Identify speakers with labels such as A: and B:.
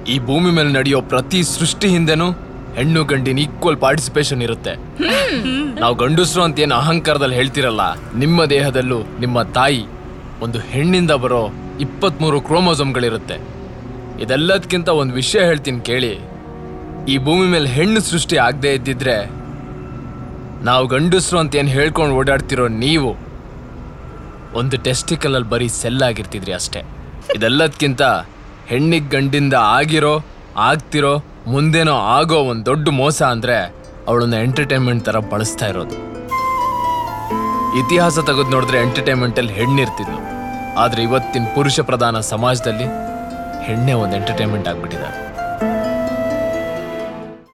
A: ಈ ಭೂಮಿ ಮೇಲೆ ನಡೆಯೋ ಪ್ರತಿ ಸೃಷ್ಟಿ ಹಿಂದೆನೂ ಹೆಣ್ಣು ಗಂಡಿನ ಈಕ್ವಲ್ ಪಾರ್ಟಿಸಿಪೇಷನ್ ಇರುತ್ತೆ ನಾವು ಗಂಡಸರು ಅಂತ ಏನು ಅಹಂಕಾರದಲ್ಲಿ ಹೇಳ್ತಿರಲ್ಲ ನಿಮ್ಮ ದೇಹದಲ್ಲೂ ನಿಮ್ಮ ತಾಯಿ ಒಂದು ಹೆಣ್ಣಿಂದ ಬರೋ ಇಪ್ಪತ್ಮೂರು ಕ್ರೋಮೋಸೋಮ್ಗಳಿರುತ್ತೆ ಇದೆಲ್ಲದಕ್ಕಿಂತ ಒಂದು ವಿಷಯ ಹೇಳ್ತೀನಿ ಕೇಳಿ ಈ ಭೂಮಿ ಮೇಲೆ ಹೆಣ್ಣು ಸೃಷ್ಟಿ ಆಗದೆ ಇದ್ದಿದ್ರೆ ನಾವು ಗಂಡಸರು ಅಂತ ಏನು ಹೇಳ್ಕೊಂಡು ಓಡಾಡ್ತಿರೋ ನೀವು ಒಂದು ಟೆಸ್ಟಿಕಲಲ್ಲಿ ಬರೀ ಸೆಲ್ ಆಗಿರ್ತಿದ್ರಿ ಅಷ್ಟೇ ಇದೆಲ್ಲದಕ್ಕಿಂತ ಹೆಣ್ಣಿಗೆ ಗಂಡಿಂದ ಆಗಿರೋ ಆಗ್ತಿರೋ ಮುಂದೇನೋ ಆಗೋ ಒಂದು ದೊಡ್ಡ ಮೋಸ ಅಂದರೆ ಅವಳನ್ನ ಎಂಟರ್ಟೈನ್ಮೆಂಟ್ ಥರ ಬಳಸ್ತಾ ಇರೋದು ಇತಿಹಾಸ ತೆಗೆದು ನೋಡಿದ್ರೆ ಎಂಟರ್ಟೈನ್ಮೆಂಟಲ್ಲಿ ಹೆಣ್ಣಿರ್ತಿದ್ಲು ಆದರೆ ಇವತ್ತಿನ ಪುರುಷ ಪ್ರಧಾನ ಸಮಾಜದಲ್ಲಿ ಹೆಣ್ಣೆ ಒಂದು ಎಂಟರ್ಟೈನ್ಮೆಂಟ್ ಆಗ್ಬಿಟ್ಟಿದ್ದಾರೆ